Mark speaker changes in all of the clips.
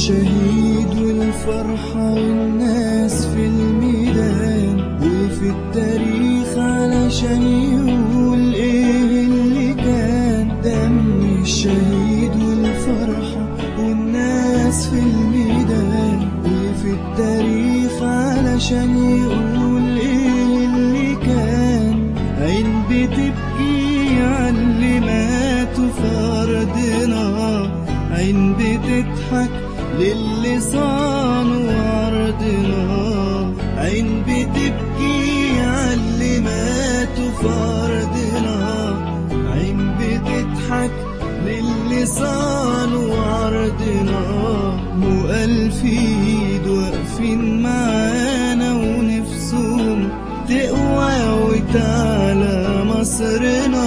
Speaker 1: الشهيد والفرحة والناس في الميدان وفي التاريخ علشان يقول ايه اللي كان دم الشهيد والفرحة والناس في الميدان وفي التاريخ علشان يقول ايه اللي كان عين بتبكي على اللي ماتوا في أرضنا عين بتضحك للي صانوا أرضنا عين بتبكي على اللي ماتوا في أرضنا عين بتضحك للي صانوا أرضنا وألف إيد واقفين معانا ونفسهم تقوى وتعلى مصرنا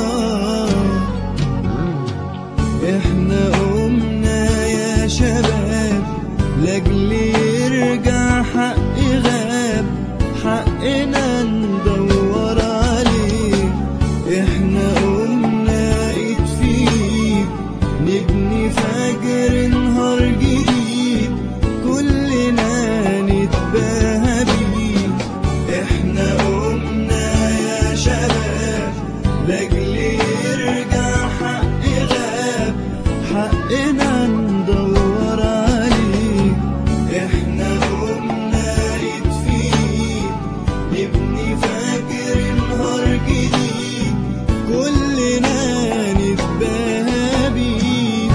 Speaker 1: احنا قمنا يا شباب لاجل يرجع حق غاب حقنا ندور عليه احنا قمنا ايد في ايد نبني فجر نهار جديد كلنا نتباهى بيه احنا قمنا يا شباب لاجل يرجع حق غاب حقنا ندور عليه احنا قمنا ايد في ايد نبني فجر نهار جديد كلنا نتباهى بيه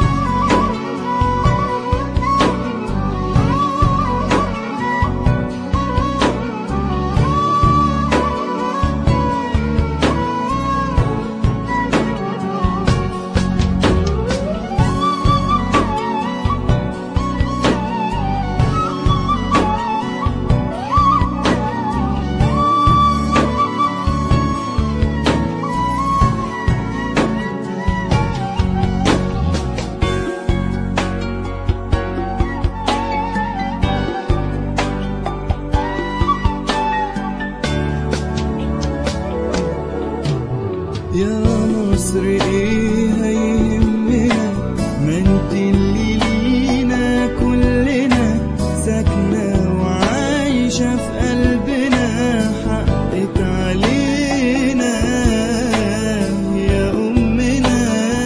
Speaker 1: يا مصر ايه هيهمنا ما انت اللي لينا كلنا ساكنة وعايشة في قلبنا حقك علينا يا أمنا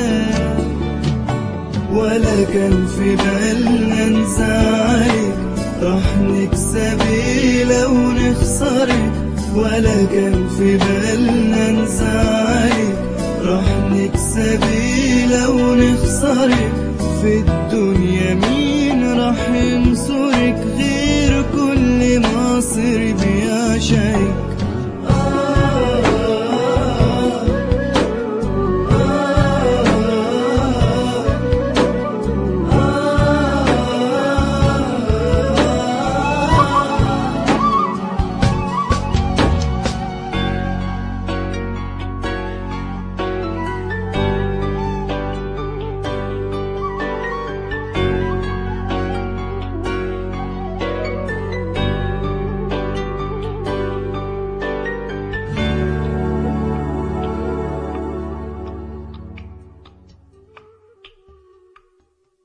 Speaker 1: ولا كان في بالنا نزعلك راح نكسبي لو نخسرك ولا كان في بالنا نزعلك راح نكسبي لو نخسرك في الدنيا مين راح ينصرك غير كل مصر بيعشقك